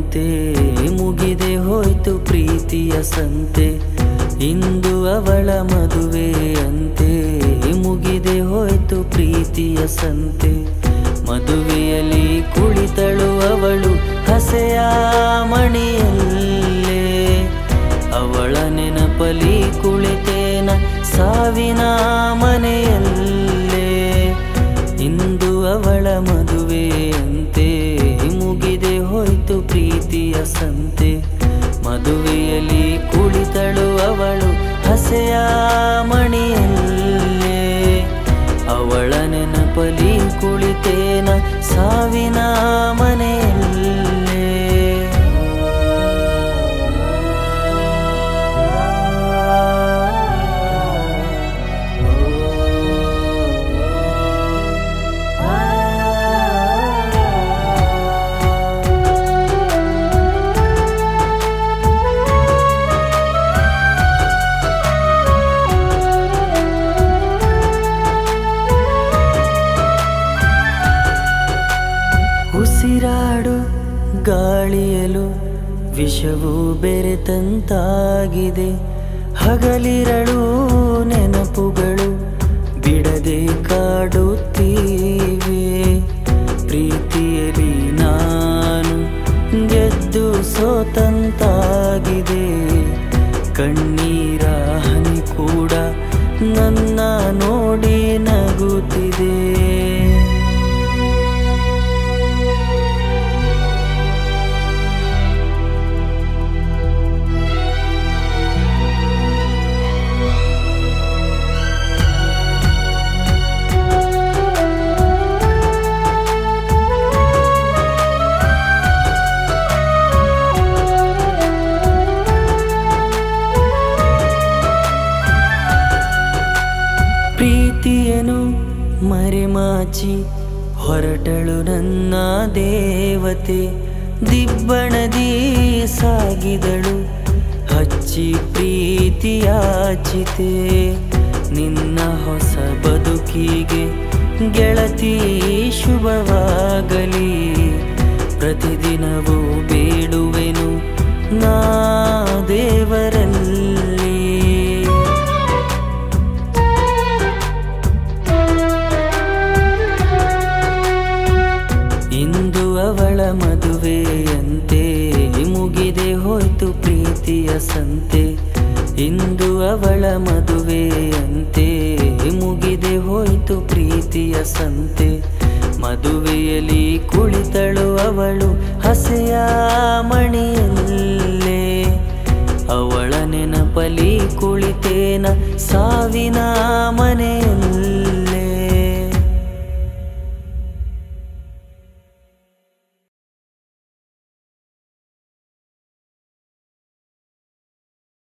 ಮದುವೆಯಂತೆ ಮುಗಿದೆ ಹೋಯ್ತು ಪ್ರೀತಿಯ ಸಂತೆ ಇಂದು ಅವಳ ಮದುವೆಯಂತೆ ಮುಗಿದೆ ಹೋಯ್ತು ಪ್ರೀತಿಯ ಸಂತೆ ಮದುವೆಯಲ್ಲಿ ಕುಳಿತಳು ಅವಳು ಹಸೆಯ ಮಣಿಯಲ್ಲೇ ಅವಳ ನೆನಪಲಿ ಕುಳಿತೇನ ಸಾವಿನ ಮನೆಯಲ್ಲೇ ಇಂದು ಅವಳ ಮದುವೆಯಂತೆ ಮುಗಿದೆ ಹೋಯ್ತು ಪ್ರೀತಿಯ ಸಂತೆ ಮದುವೆಯಲ್ಲಿ ಕುಳಿತಳು ಅವಳು ಹಸೆಯ ಮಣಿಯಲ್ಲೇ ಅವಳ ನೆನಪಲಿ ಕುಳಿತೇನ ಸಾವಿನ ಮನೆಯಲ್ಲೇ ಉಸಿರಾಡು ಗಾಳಿಯಲು ವಿಷವು ಬೆರೆತಂತಾಗಿದೆ ಹಗಲಿರಳು ನೆನಪುಗಳು ಬಿಡದೆ ಕಾಡುತ್ತೀವೆ ಪ್ರೀತಿಯಲ್ಲಿ ನಾನು ಗೆದ್ದು ಸೋತಂತಾಗಿದೆ ಕಣ್ಣೀರ ಹನಿ ಕೂಡ ನನ್ನ ನೋಡಿ ನಗುತ್ತಿದೆ ಪ್ರೀತಿಯನು ಮರೆಮಾಚಿ ಹೊರಟಳು ನನ್ನ ದೇವತೆ ದಿಬ್ಬಣದಿ ಸಾಗಿದಳು ಹಚ್ಚಿ ಪ್ರೀತಿಯಾಚಿತೆ ನಿನ್ನ ಹೊಸ ಬದುಕಿಗೆ ಗೆಳತಿ ಶುಭವಾಗಲಿ ಪ್ರತಿದಿನವೂ ಬೇಡುವೆನು ನಾ ದೇವರಲ್ಲಿ ಇಂದು ಅವಳ ಮದುವೆಯಂತೆ ಮುಗಿದೆ ಹೋಯ್ತು ಪ್ರೀತಿಯ ಸಂತೆ ಇಂದು ಅವಳ ಮದುವೆಯಂತೆ ಮುಗಿದೆ ಹೋಯ್ತು ಪ್ರೀತಿಯ ಸಂತೆ ಮದುವೆಯಲ್ಲಿ ಕುಳಿತಳು ಅವಳು ಹಸೆಯ ಮಣಿಯಲ್ಲೇ ಅವಳ ನೆನಪಲಿ ಕುಳಿತೇನ ಸಾವಿನ ಮನೆಯಲ್ಲೇ